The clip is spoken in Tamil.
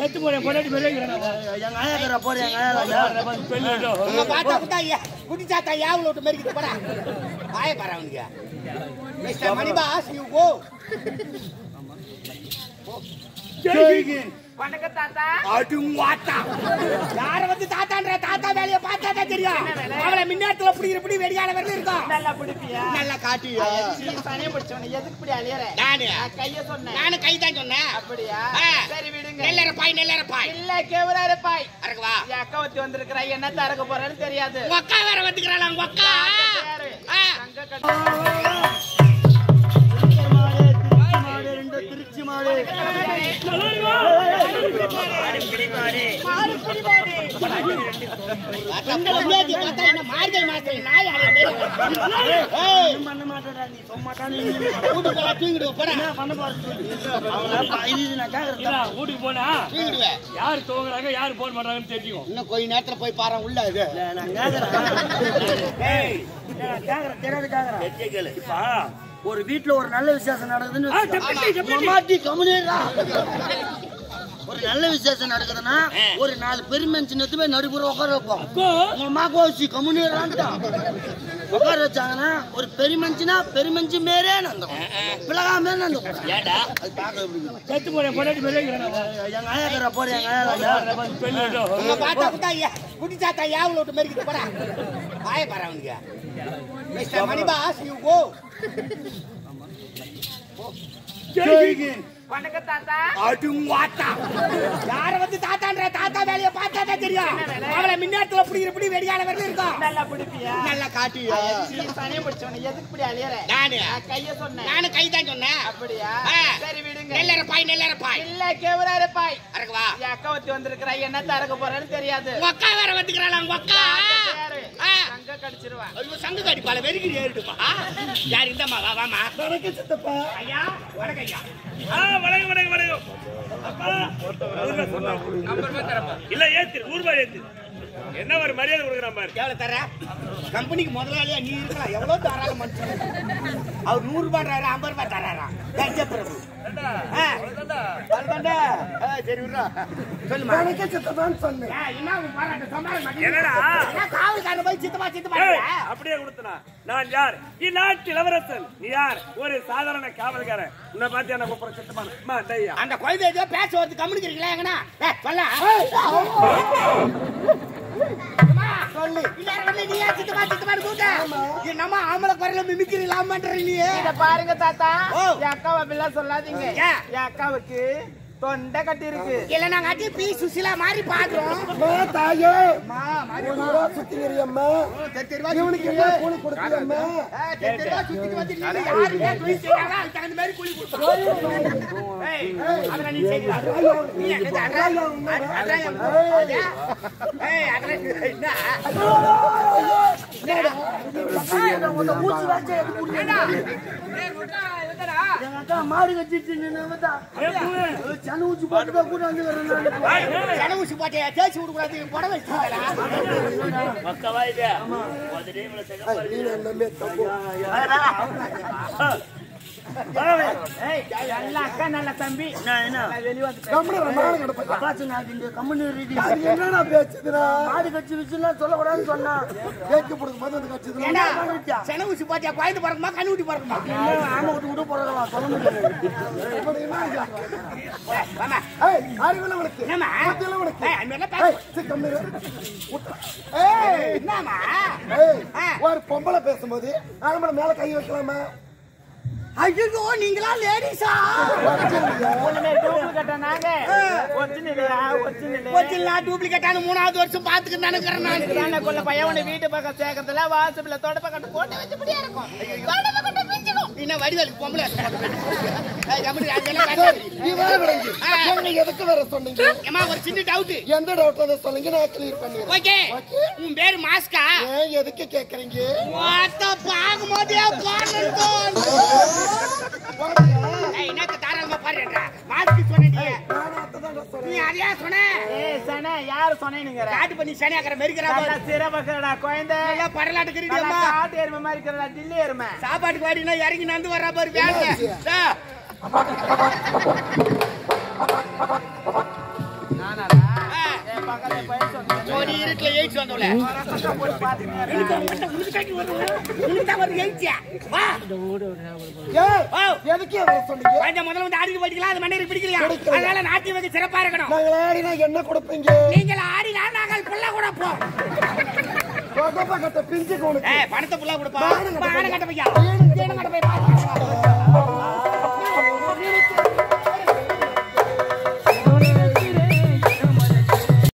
செத்து போறேன் பொண்டாட்டி பெரிய எங்க ஆயாக்கிற போற எங்க ஆயா உங்க பாத்தா கூட ஐயா குடிச்சாத்தா யாவுல விட்டு மெரிக்கிட்டு போறா ஆய பாரு அவனுக்கு மிஸ்டர் மணிபாஸ் யூ கோ வணக்கம் தாத்தா அடுவாத்தா யார வந்து தாத்தான்ற தாத்தா வேலைய பார்த்தா தான் தெரியும் அவளை மின்னாத்துல புடிக்கிற புடி வெடியால வரல இருக்கும் நல்லா பிடிப்பியா நல்லா காட்டியா நீ சனிய பிடிச்சவன எதுக்கு இப்படி அழியற நானு நான் கைய சொன்னேன் நானு கை தான் சொன்னேன் அப்படியா ஆ. சரி விடுங்க நெல்லற பாய் நெல்லற பாய் இல்ல கேவராரு பாய் அரக்கு வா என் அக்கா ஒத்தி வந்திருக்கிறா என்ன தரக்க போறேன்னு தெரியாது உங்க அக்கா வேற வந்துக்கிறாளா உங்க அக்கா யாரு? ஆ. தங்க கட்டு திருச்சி மாடு உங்களை முன்னாடி பார்த்தா என்ன மார்கழி மாசத்துல நாய் அலைய மாதிரி ஏய் பண்ண மாட்டேடா நீ சும்மா தானே வீட்டுக்குள்ள தூங்கிடுவோம் போடா பண்ண போறது இது நான் கேக்குறேன் வீட்டுக்கு போனா தூங்கிடுவேன் யார் தூங்குறாங்க யார் போன் பண்றாங்கன்னு தெரியும் இன்னும் கொஞ்ச நேரத்துல போய் பாரு உள்ள இது நான் கேக்குறேன் ஏய், நான் கேக்குறேன் தெரியாது கேக்குறேன் இப்பா, ஒரு வீட்டுல ஒரு நல்ல விசேஷம் நடக்குதுன்னு வச்சுக்கோ. மம்மாட்டி கம்முனேடா. ஒரு நல்ல விசேஷம் நடக்குதுன்னா ஒரு நாலு பெருமென்சின் எடுத்து போய் நடுப்புற உட்கார வைப்போம் உங்க அம்மா கோசி கம்முனேறான்ட்டான் உட்கார வச்சாங்கன்னா ஒரு பெருமெஞ்சினா பெருமெஞ்சி மேரே நந்தம் பிளகாமே நந்தம் ஏடா அது பார்க்க எப்படி இருக்கு? செத்து போறேன் பொண்டாட்டி பெரிய எங்க ஆயாக்கிற போற எங்க ஆயா உங்க பாத்தா கூட ஐயா குடிச்சாத்தா யாவுல விட்டு மெரிக்கிட்டு போடா ஆய பாரு அவனுக்கு மிஸ்டர் மணிபாஸ் யூ கோ வணக்கம் தாத்தா அடுவாத்தா யார வந்து தாத்தான்ற தாத்தா வேலைய பார்த்தா தான் தெரியும் அவளை மின்னாத்துல புடிக்கிற புடி வெடியால வரல இருக்கும் நல்லா பிடிப்பியா நல்லா காட்டியா நீ சனிய பிடிச்சவன எதுக்கு இப்படி அழியற நானு நான் கைய சொன்னேன் நானு கை தான் சொன்னேன் அப்படியா ஆ. சரி விடுங்க நெல்லற பாய் நெல்லற பாய் இல்ல கேவராரு பாய் அரக்கு வா என் அக்கா ஒத்தி வந்திருக்கிறா என்ன தரக்க போறேன்னு தெரியாது உங்க அக்கா வேற வந்துக்கிறாளா உங்க அக்கா யாரு? ஆ. தங்க கடிச்சிருவா ஐயோ சங்கு கடிப்பால வெறுக்கி ஏறிடுப்பா யார் இந்தம்மா வா வாமா ஐயா வணக்கம் ஐயா ஆ, வணக்கம் வணக்கம் வணக்கம் அப்பா ஒழுங்கா சொன்னா. இல்ல ஏத்து நூறு ரூபாய் ஏத்து என்ன ஒரு மரியாதை கொடுக்குறான் பாரு எவ்வளவு தர கம்பெனிக்கு முதலாளியா நீ இருக்கலாம் எவ்வளவு தாராள மனுஷன் அவர் நூறு ரூபாய் தராரு ஐம்பது ரூபாய் தராரா கஜ பிரபு ஆ, அதுதான்டா. ஆ, சரி விட்றா. சொல்லுமா சொன்னேன் ஏன், என்ன உன் பாராட்டு, சமாளி மாட்டேங்குது. என்னடா? என்ன காவல்காரன் போய் சித்தப்பா சித்தப்பா ஏய், இல்ல? அப்படியே கொடுத்தனா நான் யார் இந்நாட்டு இளவரசன் நீ யார் ஒரு சாதாரண காவல்காரன் உன்னை பார்த்து என்ன கூப்பிட சித்தமான அம்மா தையா அந்த குழந்தை ஏதோ பேச வருது கம்முனிக்கிறீங்களா எங்கண்ணா ஏய், சொல்ல அம்மா, சொல்லு எல்லாரும் வந்து நீ ஏன் சித்தப்பா சித்தப்பான்னு கூப்பிட்ட? என்னம்மா ஆம்பளை குரல்ல மிமிக்ரி இல்லாம பண்ற நீ இத பாருங்க தாத்தா ஓ. என் அக்காவை அப்படிலாம் சொல்லாதீங்க ஏன்? என் அக்காவுக்கு தொண்டை கட்டி இருக்கு இல்ல நாங்க அட்டி பி சுசிலா மாதிரி பாக்குறோம் தாயே அம்மா, மாதிரி ஒரு ரூபா சுத்திக்கிறீங்கம்மா தெரு தெருவா இவனுக்கு சுத்திட்டு என்ன கூலி கொடுக்கலையம்மா ஆ, தெரு தெருவா சுத்திட்டு வந்து நீங்க யாருமே கூலி செய்யறாங்க, அதுக்கு தகுந்த மாதிரி கூலி கொடுக்கணும். ஏய், அதெல்லாம் நீ செய்யல. நீ என்னது, அதான், அதான் என் அதா? ஏய், அதெல்லாம் நீ- என்ன? ஏண்டா? ஏய், விட்றா, எதுக்குடா? எங்க அக்கா மாடு கட்டிட்டு நின்னுதான் சனு ஊச்சி போட்டுதான் கூட வந்து வரேன் சென ஊசி போட்டு தேய்ச்சி விடக்கூடாது, புடவை வச்சுக்கோங்களா? ஏய், நல்ல அக்கா நல்ல தம்பி நான் வெளிய வந்துட்டேன் என்னடா பேச்சுதுடா மாடு கட்சி விஷயம் சொல்லக்கூடாதுன்னு சொன்னா கேட்க போடுறது மதம் கட்சி ஏண்டா, சென ஊசி போட்டியா, குழந்தை பிறக்குமா, கண்ணு ஊட்டி பிறக்குமா? ஆமா விட்டு விட்டு போறதெல்லாம் சொல்ல முடியாது வாமா. அறிவுள்ளவனுக்கு என்னம்மா? புத்தியுள்ளவனுக்கு. ஏய், அந்த மாதிரிலாம் பேச- ஏய், சீ, கம்முனு இரு. விட்டு. ஏய், என்னம்மா? ஏய், ஆ. ஒரு பொம்பளை பேசும்போது ஆம்பளை மேல கை வைக்கலாமா ஐயோ நீங்களா லேடிஸா ஒண்ணுமே டூப்ளிகேட்டா நாங்க ஒரிஜினலா ஒரிஜினல் ஒரிஜினல் டூப்ளிகேட்டான மூணாவது வருஷம் பாத்துக்கிட்டு நினைக்கிறேன் நான் தானே கொள்ள பையன் உன்னை வீட்டு பக்கம் சேர்க்கறதுல வாசப்புல தொடப்ப கட்டு போட்டு வச்சபடியா இருக்கும் தொடப்ப கட்டு பிஞ்சிடும் என்ன வடிவேலுக்கு பொம்பளை ஏய், கம்முனு, அதெல்லாம் பேசாத. நீ வேற விடுங்க. ஆ. என்ன எதுக்கு வேற சொன்னீங்க ஏம்மா, ஒரு சின்ன டவுட் எந்த டவுட் அதை சொல்லுங்க நான் கிளியர் பண்ணிடுறேன் ஓகே ஓகே. உன் பேரு மாஸ்கா ஏன் எதுக்கு கேக்குறீங்க மொத்த பாக்கும்போதே பாருங்க ஏய் என்னத்த தாராளமா பாருடா மாஸ்க் சொன்னீங்க நான் அதான் சொல்றேன் நீ அதையா சொன்ன ஏய் சனே யாரு சொன்னீங்க காட்டு பண்ணி சனியாக்கிற மெரிக்கிறா நல்லா சிறப்பக்கடா குழந்தை எல்லாம் பரலாட்டு நல்லா கிரீடியம்மா காட்டு எருமை மாதிரி இருக்கிறடா டில்லி எருமை சாப்பாட்டுக்கு வாடினா இறங்கி நந்து வர்றா பாரு வேலை ஜோடி இருட்டுல எயிட்ஸ் வந்தோம்ல உனக்கு உனக்கு தாண்டி வருது. உனக்கு தான் வருது எயிட்ஸியா வா ஏய், ஓ எதுக்கு வர சொன்னீங்க கொஞ்சம் முதல்ல வந்து ஆடிக்கு படிக்கலாம் அது மண்ணிற்கு பிடிக்கலையா பிடிக்கல. அதனால நாட்டியம் வந்து சிறப்பா இருக்கணும் நாங்கள் ஆடினா என்ன கொடுப்பீங்க நீங்கள் ஆடினா நாங்கள் புள்ள கூட போ பக்கத்தை பிஞ்சுக்கு உனக்கு ஏய் பணத்தை புள்ள கொடுப்பா பானம் கட்ட பானம் கட்ட பையா பையன்